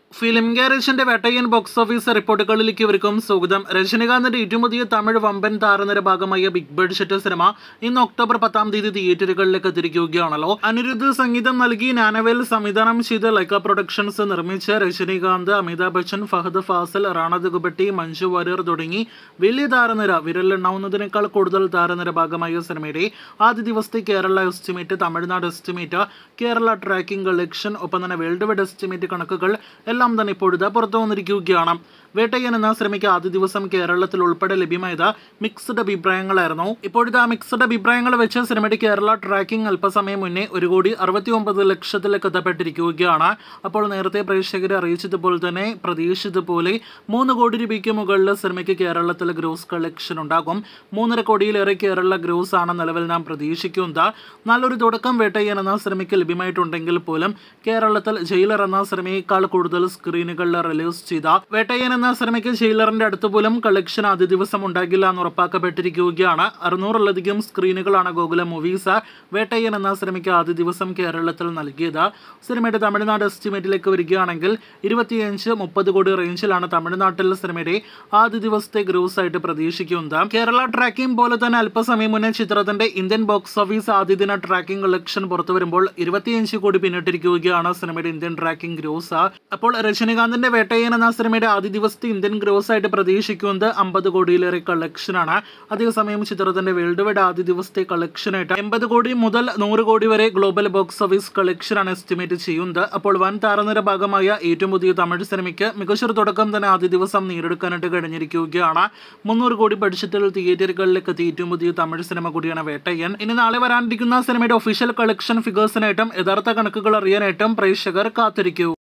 film ഗാരേജിന്റെ Vettaiyan box office റിപ്പോർട്ടുകളിലേക്ക് ഇവർക്കും സ്വാഗതം രജനികാന്തിന്റെ ഏറ്റവും പുതിയ തമിഴ് വമ്പൻ താരനിര ഭാഗമായ ബിഗ് ബഡ്ജറ്റ് സിനിമ ഇന്ന് ഒക്ടോബർ പത്താം തീയതി തിയേറ്ററുകളിലേക്ക് എത്തിയിരിക്കുകയാണല്ലോ അനിരുദ്ധ് സംഗീതം നൽകി നാനവേൽ സംവിധാനം ചെയ്ത് ലൈക്ക പ്രൊഡക്ഷൻസ് നിർമ്മിച്ച രജനികാന്ത് അമിതാഭ് ബച്ചൻ ഫഹദ് ഫാസിൽ റാണ ദുഗുബട്ടി മഞ്ജു വാര്യർ തുടങ്ങി വലിയ താരനിര വിരലെണ്ണാവുന്നതിനേക്കാൾ കൂടുതൽ താരനിര ഭാഗമായ സിനിമയുടെ ആദ്യ ദിവസത്തെ Kerala estimate Tamil Nadu estimate Kerala tracking collection ഒപ്പം തന്നെ വേൾഡ് വൈഡ് എസ്റ്റിമേറ്റ് കണക്കുകൾ എല്ലാം തന്നെ ഇപ്പോഴത്തെ പുറത്തു വന്നിരിക്കുകയാണ് വേട്ടയ്യൻ എന്ന സിനിമയ്ക്ക് ആദ്യ ദിവസം കേരളത്തിൽ ഉൾപ്പെടെ ലഭ്യമായത് മിക്സ്ഡ് അഭിപ്രായങ്ങളായിരുന്നു ഇപ്പോഴത്തെ ആ മിക്സ്ഡ് അഭിപ്രായങ്ങൾ വെച്ച് സിനിമയുടെ കേരള ട്രാക്കിംഗ് അല്പസമയം മുന്നേ ഒരു കോടി അറുപത്തി ഒമ്പത് ലക്ഷത്തിലേക്ക് എത്തപ്പെട്ടിരിക്കുകയാണ് അപ്പോൾ നേരത്തെ പ്രേക്ഷകരെ അറിയിച്ചതുപോലെ തന്നെ പ്രതീക്ഷിച്ചതുപോലെ മൂന്ന് കോടി രൂപയ്ക്ക് മുകളിൽ സിനിമയ്ക്ക് കേരളത്തിൽ ഗ്രോസ് കളക്ഷൻ ഉണ്ടാകും മൂന്നര കോടിയിലേറെ കേരള ഗ്രോസ് ആണ് നിലവിൽ നാം പ്രതീക്ഷിക്കുന്നത് നല്ലൊരു തുടക്കം വേട്ടയ്യൻ എന്ന സിനിമയ്ക്ക് ലഭ്യമായിട്ടുണ്ടെങ്കിൽ പോലും കേരളത്തിൽ ജയിലർ എന്ന സിനിമയേക്കാൾ കൂടുതൽ സ്ക്രീനുകളിൽ റിലീസ് ചെയ്ത വേട്ടയ്യൻ എന്ന സിനിമയ്ക്ക് ജയിലറിന്റെ അടുത്ത് പോലും കളക്ഷൻ ആദ്യ ദിവസം ഉണ്ടാകില്ല എന്ന് ഉറപ്പാക്കപ്പെട്ടിരിക്കുകയാണ് അറുന്നൂറിലധികം സ്ക്രീനുകളാണ് ഗോകുല മൂവീസ് വേട്ടയ്യൻ എന്ന സിനിമയ്ക്ക് ആദ്യ ദിവസം കേരളത്തിൽ നൽകിയത് സിനിമയുടെ തമിഴ്നാട് എസ്റ്റിമേറ്റിലേക്ക് വരികയാണെങ്കിൽ ഇരുപത്തിയഞ്ച് മുപ്പത് കോടി റേഞ്ചിലാണ് തമിഴ്നാട്ടിൽ സിനിമയുടെ ആദ്യ ദിവസത്തെ ഗ്രോസ് ആയിട്ട് പ്രതീക്ഷിക്കുന്നത് കേരള ട്രാക്കിംഗ് പോലെ തന്നെ അല്പസമയം മുന്നേ ചിത്രത്തിന്റെ ഇന്ത്യൻ ബോക്സ് ഓഫീസ് ആദ്യ ദിന ട്രാക്കിംഗ് കളക്ഷൻ പുറത്തു വരുമ്പോൾ ഇരുപത്തിയഞ്ച് കോടി പിന്നിട്ടിരിക്കുകയാണ് സിനിമയുടെ ഇന്ത്യൻ ട്രാക്കിംഗ് ഗ്രോസ് അപ്പോൾ രജനികാന്തിന്റെ വേട്ടയ്യൻ എന്ന സിനിമയുടെ ആദ്യ ദിവസത്തെ ഇന്ത്യൻ ഗ്രോസ് ആയിട്ട് പ്രതീക്ഷിക്കുന്നത് അമ്പത് കോടിയിലേറെ കളക്ഷനാണ് അതേസമയം ചിത്രത്തിന്റെ വേൾഡ് വൈഡ് ആദ്യ ദിവസത്തെ കളക്ഷനായിട്ട് എൺപത് കോടി മുതൽ നൂറ് കോടി വരെ ഗ്ലോബൽ ബോക്സ് ഓഫീസ് കളക്ഷനാണ് എസ്റ്റിമേറ്റ് ചെയ്യുന്നത് അപ്പോൾ വൻ താരനിര ഭാഗമായ ഏറ്റവും പുതിയ തമിഴ് സിനിമയ്ക്ക് മികച്ചൊരു തുടക്കം തന്നെ ആദ്യ ദിവസം നേടിയെടുക്കാനായിട്ട് കഴിഞ്ഞിരിക്കുകയാണ് മുന്നൂറ് കോടി ബഡ്ജറ്റിൽ തിയേറ്ററുകളിലേക്ക് എത്തിയ ഏറ്റവും പുതിയ തമിഴ് സിനിമ കൂടിയാണ് വേട്ടയ്യൻ ഇനി നാളെ വരാനിരിക്കുന്ന സിനിമയുടെ ഒഫീഷ്യൽ കളക്ഷൻ ഫിഗേഴ്സിനായിട്ടും യഥാർത്ഥ കണക്കുകൾ അറിയാനായിട്ടും പ്രേക്ഷകർ കാത്തിരിക്കൂ